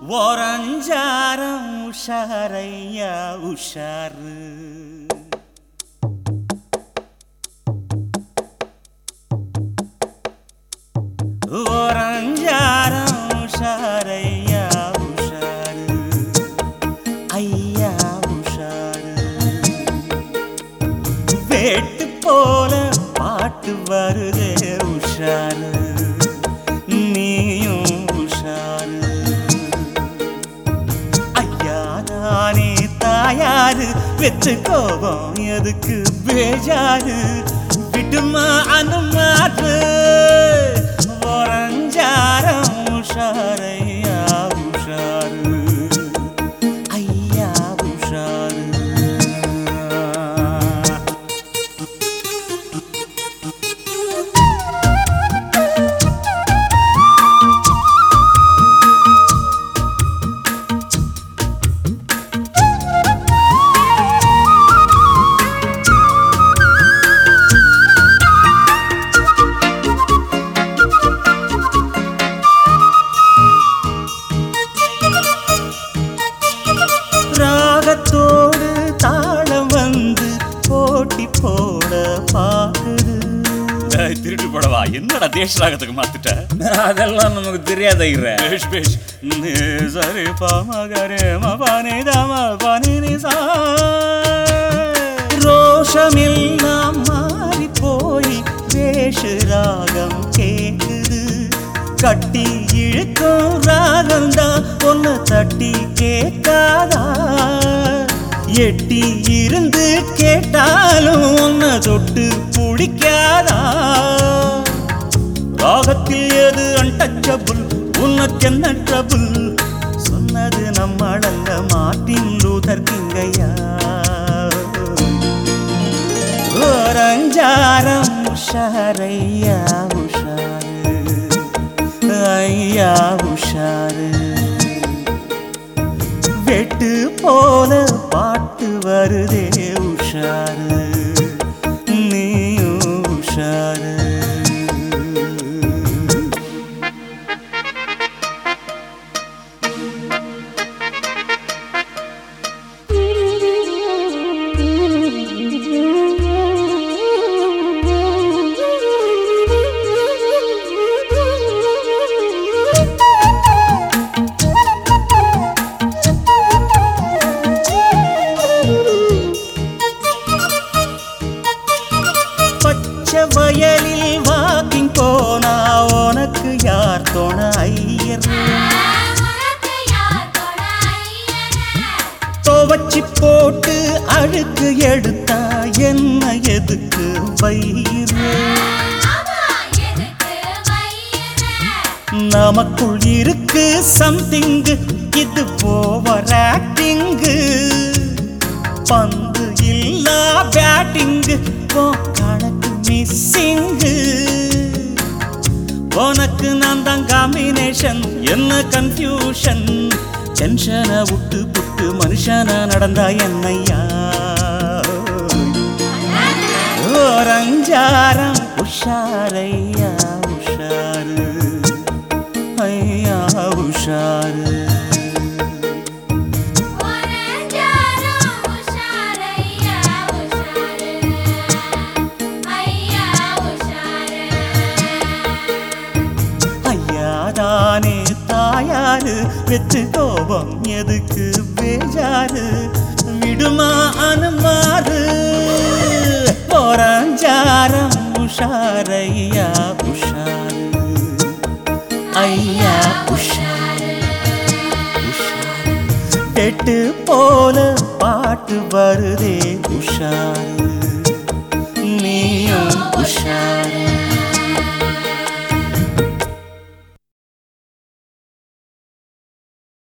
ஓரஞ்சாரம் உஷாரையா உஷாரு ஓரஞ்சாரம் உஷாரையா உஷாரு ஐயா உஷாரு வேட்டு போல பாட்டு வருதே உஷாரு நீயும் உஷாரு ஐயா தானே தாயாரு வெச்சு கோபம் எதுக்கு பேஜாரு விடுமா அனுமாறு ஓரஞ்சாரம் உஷாரையா உஷாரு ஐயா உஷாரு ராகத்தோடு தாளம் வந்து போட்டி போட பாக்குது திருட்டு படவா என்னடா தேச ராகத்துக்கு மாத்திட்ட அதெல்லாம் நமக்கு தெரியாத ஐயரே. பேஷ் பேஷ் நே சரி பாமகரே மபானே தாம பானே நி சா ரோஷமெல்லாம் மாறி போய் வேஷு ராகம் கேக்குது கட்டி இழுக்கும் ராகம் தான் ஒன்னு தட்டி கேட்காதா எட்டி இருந்து கேட்டாலும் ஒன்னு தொட்டு பிடிக்காதா ராகத்தில் எது அன்டச்சபிள் உனக்கு என்ன ட்ரபுள் சொன்னது நம்மளல்ல மார்ட்டின் லூதர் கிங்கையா ஓரஞ்சாரம் உஷாரையா உஷாரு ஐயா உஷாரு வெட்டு போல பாட்டு வருதே உஷாரு நீயும் உஷாரு பச்சை வயலில் வாக்கிங் போனா உனக்கு யார் தோண ஐயர் துவச்சி போட்டு அழுக்கு எடுத்தா என்ன எதுக்கு வயிறு நமக்குள் இருக்கு சம்திங் இது ஓவர் ஆக்டிங்கு பந்து இல்லா பேட்டிங்கு கணக்கு மிஸ்ஸிங்கு உனக்கு நான் தான் காம்பினேஷன் என்ன கன்ஃபியூஷன் டென்ஷனை விட்டு புட்டு மனுஷனா நடந்தா என்னையா ஓரஞ்சாரம் உஷாரையா உஷாரு ஐயா உஷாரு ஐயா தானே தாயாரு வெத்து கோபம் எதுக்கு பேஜாரு விடுமா அனுமாறு போறாஞ்சாரம் உஷாரையா உஷாரு ஐயா உஷாரு உஷாரு கெட்டு போல பாட்டு வருதே உஷாரு